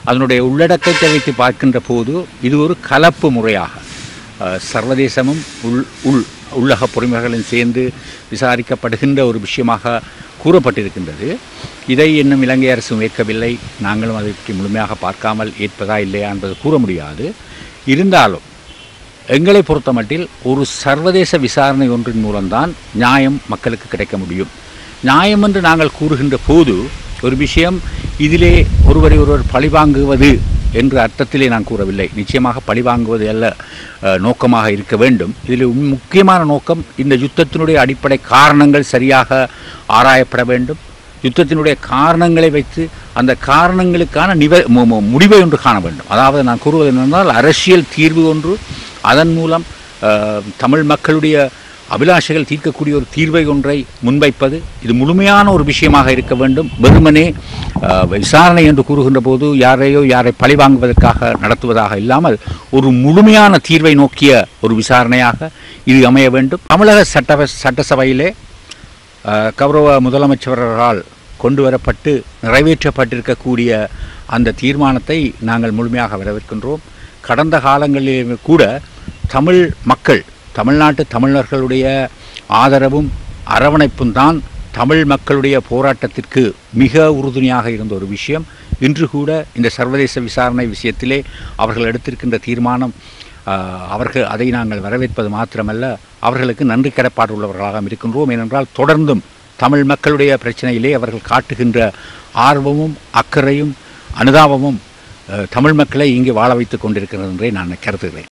அதனுடைய உள்ளடக்கத்தை வைத்து பார்க்கின்ற போது இது ஒரு கலப்பு முறையாக அஹ், சர்வதேசமும் உள் உள் உள்ளக பொறிமுறைகளும் சேர்ந்து விசாரிக்கப்படுகின்ற ஒரு விஷயமாக கூறப்பட்டிருக்கின்றது இதை இன்னும் இலங்கை அரசும் ஏற்கவில்லை நாங்களும் அதை பற்றி முழுமையாக பார்க்காமல் ஏற்பதா இல்லையா என்பது கூற முடியாது இருந்தாலும் எங்களை பொறுத்தமட்டில் ஒரு சர்வதேச விசாரணை ஒன்றின் மூலம்தான் நியாயம் மக்களுக்கு கிடைக்க முடியும் நியாயம் என்று நாங்கள் கூறுகின்ற போது ஒரு விஷயம் இதிலே ஒருவரை ஒருவர் பழிவாங்குவது என்ற அர்த்தத்திலே நான் கூறவில்லை நிச்சயமாக பழிவாங்குவது அல்ல அஹ், நோக்கமாக இருக்க வேண்டும் இதில் உம் முக்கியமான நோக்கம் இந்த யுத்தத்தினுடைய அடிப்படை காரணங்கள் சரியாக ஆராயப்பட வேண்டும் யுத்தத்தினுடைய காரணங்களை வைத்து அந்த காரணங்களுக்கான நிவ மு- மு- முடிவை ஒன்று காண வேண்டும் அதாவது நான் கூறுவது என்னென்றால் அரசியல் தீர்வு ஒன்று அதன் மூலம் அஹ், தமிழ் மக்களுடைய அபிலாஷைகள் தீர்க்கக்கூடிய ஒரு தீர்வை ஒன்றை முன்வைப்பது இது முழுமையான ஒரு விஷயமாக இருக்க வேண்டும் வெறுமனே அஹ், விசாரணை என்று கூறுகின்ற போது யாரையோ யாரை பழிவாங்குவதற்காக நடத்துவதாக இல்லாமல் ஒரு முழுமையான தீர்வை நோக்கிய ஒரு விசாரணையாக இது அமைய வேண்டும் தமிழக சட்ட சட்டசபையிலே அஹ், கௌரவ முதலமைச்சரால் கொண்டு வரப்பட்டு நிறைவேற்றப்பட்டிருக்கக்கூடிய அந்த தீர்மானத்தை நாங்கள் முழுமையாக வரவேற்கின்றோம் கடந்த காலங்களில் கூட தமிழ் மக்கள் தமிழ்நாட்டு தமிழர்களுடைய ஆதரவும் அரவணைப்பும் தான் தமிழ் மக்களுடைய போராட்டத்திற்கு மிக உறுதுணையாக இருந்த ஒரு விஷயம் இன்று கூட இந்த சர்வதேச விசாரணை விஷயத்திலே அவர்கள் எடுத்திருக்கின்ற தீர்மானம் ஆஹ், அவர்கள் அதை நாங்கள் வரவேற்பது மாத்திரமல்ல அவர்களுக்கு நன்றி கடப்பாடு உள்ளவர்களாக இருக்கின்றோம் ஏனென்றால் தொடர்ந்தும் தமிழ் மக்களுடைய பிரச்சனையிலே அவர்கள் காட்டுகின்ற ஆர்வமும் அக்கறையும் அனுதாபமும் அஹ், தமிழ் மக்களை இங்கே வாழ வைத்துக் கொண்டிருக்கிறது என்றே நான் கருதுகிறேன்